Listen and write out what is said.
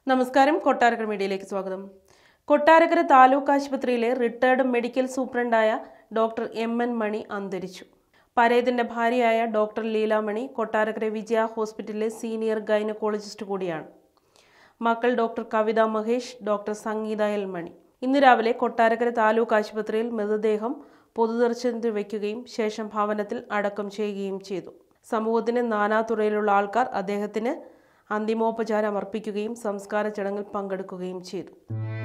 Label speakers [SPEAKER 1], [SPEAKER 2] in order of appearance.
[SPEAKER 1] നമസ്കാരം കൊട്ടാരക്കര മീഡിയയിലേക്ക് സ്വാഗതം കൊട്ടാരക്കര താലൂക്ക് ആശുപത്രിയിലെ റിട്ടയർഡ് മെഡിക്കൽ സൂപ്രണ്ടായ ഡോക്ടർ എം എൻ മണി അന്തരിച്ചു പരേതിന്റെ ഭാര്യയായ ഡോക്ടർ ലീലാമണി കൊട്ടാരക്കര വിജയ ഹോസ്പിറ്റലിലെ സീനിയർ ഗൈനക്കോളജിസ്റ്റ് കൂടിയാണ് മക്കൾ doctor Kavitha Mahesh doctor Sangeetha L Mani ഇന്ന് രാവിലെ കൊട്ടാരക്കര താലൂക്ക് ആശുപത്രിയിൽ മൃതദേഹം പൊതുദർശനത്തിൽ വയ്ക്കുകയും ശേഷം ഭവനത്തിൽ അടക്കം ചെയ്യുകയും ചെയ്തു സമൂഹത്തിന് നാനാതുറയിലുള്ള ആൾക്കാർ അദ്ദേഹത്തിന് അന്തിമോപചാരം അർപ്പിക്കുകയും സംസ്കാര ചടങ്ങിൽ പങ്കെടുക്കുകയും ചെയ്തു